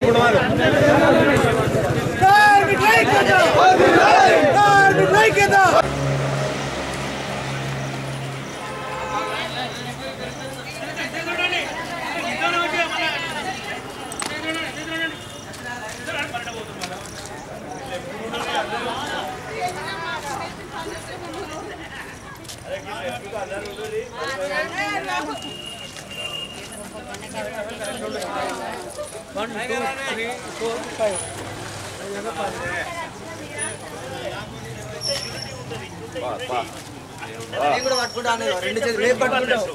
కార్మిక ఐక్యత కార్మిక ఐక్యత నేను కూడా పట్టుకుంటాను రెండు చేతులు రేపు పట్టుకుంటావు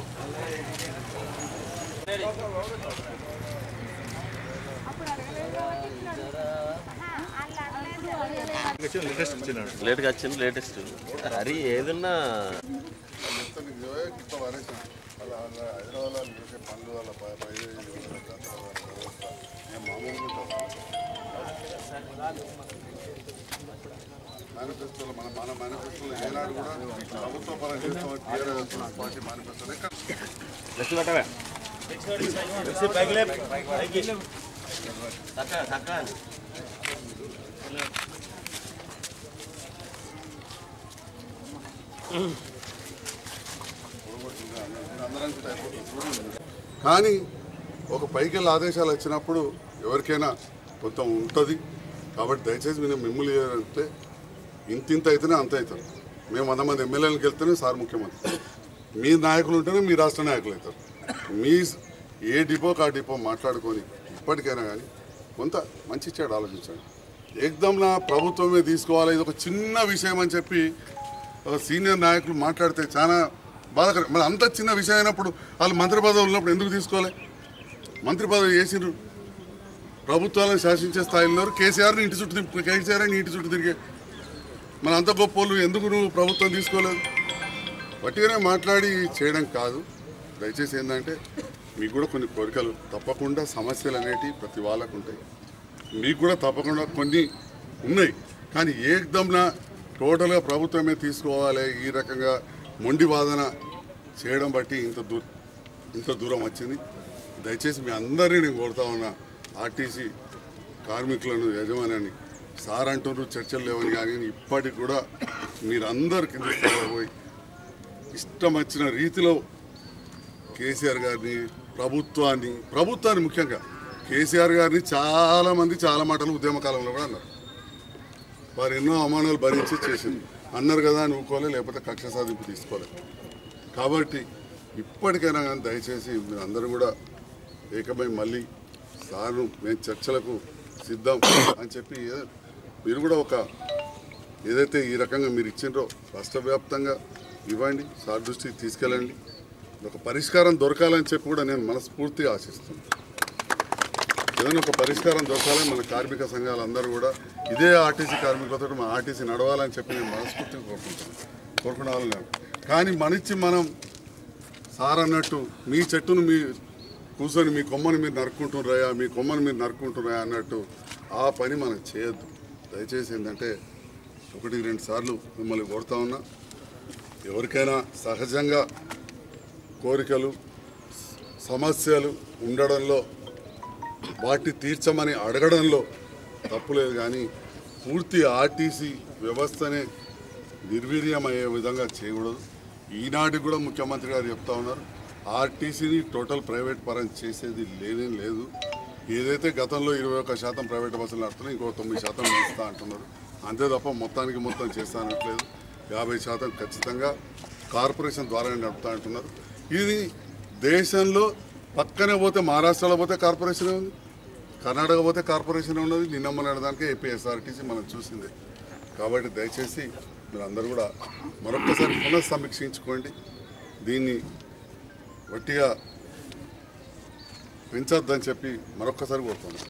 లేట్గా వచ్చింది లేటెస్ట్ హరి ఏదన్నా మేనిఫెస్టోలో మన మన మేనిఫెస్టోలో ఏనాడు కూడా ప్రభుత్వ పరం చేస్తామని టీఆర్ఎస్ పార్టీ మేనిఫెస్టోలో ఎక్కడ చక్కగా చక్కగా కానీ ఒక పైకెళ్ళి ఆదేశాలు వచ్చినప్పుడు ఎవరికైనా కొంత ఉంటుంది కాబట్టి దయచేసి మేము మిమ్మల్ని అంటే ఇంత ఇంత అయితేనే అంత అవుతారు మేము వంద మంది ఎమ్మెల్యేలకు వెళ్తేనే సార్ ముఖ్యమంత్రి మీ నాయకులు ఉంటేనే మీ రాష్ట్ర నాయకులు అవుతారు మీ ఏ డిపోకి ఆ డిపో మాట్లాడుకొని ఇప్పటికైనా కానీ కొంత మంచి చెడు ఆలోచించండి ఏకదం నా ప్రభుత్వమే తీసుకోవాలి ఇది ఒక చిన్న విషయం అని చెప్పి ఒక సీనియర్ నాయకులు మాట్లాడితే చాలా బాధాకరం మరి అంత చిన్న విషయం అయినప్పుడు వాళ్ళు మంత్రి పదవి ఉన్నప్పుడు ఎందుకు తీసుకోవాలి మంత్రి పదవి చేసిండ్రు ప్రభుత్వాలను శాసించే స్థాయిలో ఉన్నారు కేసీఆర్ని ఇంటి చుట్టూ తిప్పు కేసీఆర్ అని ఇంటి చుట్టూ తిరిగే మన అంత గొప్ప వాళ్ళు ఎందుకు నువ్వు ప్రభుత్వం తీసుకోలేదు వట్టిగానే మాట్లాడి చేయడం కాదు దయచేసి ఏంటంటే మీకు కూడా కొన్ని కోరికలు తప్పకుండా సమస్యలు అనేటివి ప్రతి వాళ్ళకు ఉంటాయి మీకు కూడా తప్పకుండా కొన్ని ఉన్నాయి కానీ ఏకదంన టోటల్గా ప్రభుత్వమే తీసుకోవాలి ఈ రకంగా మొండి వాదన చేయడం బట్టి ఇంత దూ ఇంత దూరం వచ్చింది దయచేసి మీ అందరినీ నేను కోరుతా ఉన్నా ఆర్టీసీ కార్మికులను యజమాని సార్ అంటున్నారు చర్చలు లేవని కానీ ఇప్పటికి కూడా మీరందరు కింద స్థాయిలో పోయి ఇష్టం వచ్చిన రీతిలో కేసీఆర్ గారిని ప్రభుత్వాన్ని ప్రభుత్వాన్ని ముఖ్యంగా కేసీఆర్ గారిని చాలా మంది చాలా మాటలు ఉద్యమ కాలంలో కూడా అన్నారు వారు ఎన్నో అవమానాలు భరించి చేసింది అన్నారు కదా అని ఊకోలే లేకపోతే కక్ష సాధింపు తీసుకోలేదు కాబట్టి ఇప్పటికైనా కానీ దయచేసి మీరు అందరూ కూడా ఏకమై మళ్ళీ సార్ను మేము చర్చలకు సిద్ధం అని చెప్పి ఏ- మీరు కూడా ఒక ఏదైతే ఈ రకంగా మీరు ఇచ్చిండ్రో రాష్ట్ర వ్యాప్తంగా ఇవ్వండి సార్ దృష్టికి తీసుకెళ్ళండి ఒక పరిష్కారం దొరకాలని చెప్పి కూడా నేను మనస్ఫూర్తిగా ఆశిస్తున్నాను ఏదైనా ఒక పరిష్కారం దొరకాలని మన కార్మిక సంఘాలు అందరూ కూడా ఇదే ఆర్టీసీ కార్మికులతో మన ఆర్టీసీ నడవాలని చెప్పి నేను మనస్ఫూర్తిగా కోరుకుంటాను కోరుకునే వాళ్ళు లేరు. కానీ మనిచ్చి మనం సార్ అన్నట్టు మీ చెట్టును మీ కూర్చొని మీ కొమ్మని మీరు నరుక్కుంటున్నాయా మీ కొమ్మని మీరు నరుక్కుంటున్నాయా అన్నట్టు ఆ పని మనం చేయొద్దు దయచేసి ఏంటంటే ఒకటి రెండు సార్లు మిమ్మల్ని కోరుతా ఉన్నా ఎవరికైనా సహజంగా కోరికలు సమస్యలు ఉండడంలో వాటి తీర్చమని అడగడంలో తప్పులేదు కానీ పూర్తి ఆర్టీసీ వ్యవస్థనే నిర్వీర్యమయ్యే విధంగా చేయకూడదు ఈనాటికి కూడా ముఖ్యమంత్రి గారు చెప్తా ఉన్నారు ఆర్టీసీని టోటల్ ప్రైవేట్ పరం చేసేది లేనే లేదు ఏదైతే గతంలో ఇరవై ఒక్క శాతం ప్రైవేట్ బస్సులు నడుతున్నాయి ఇంకో తొమ్మిది శాతం ఇస్తా అంటున్నారు అంతే తప్ప మొత్తానికి మొత్తం చేస్తా అనట్లేదు యాభై శాతం ఖచ్చితంగా కార్పొరేషన్ ద్వారానే నడుపుతా అంటున్నారు ఇది దేశంలో పక్కనే పోతే మహారాష్ట్రలో పోతే కార్పొరేషన్ ఉంది కర్ణాటక పోతే కార్పొరేషన్ ఉన్నది నిన్న మొన్నటిదానికే ఏపీఎస్ఆర్టీసీ మనం చూసిందే కాబట్టి దయచేసి మీరు అందరూ కూడా మరొక్కసారి పునఃసమీక్షించుకోండి దీన్ని వట్టిగా పెంచొద్దని చెప్పి మరొక్కసారి కోరుతున్నాను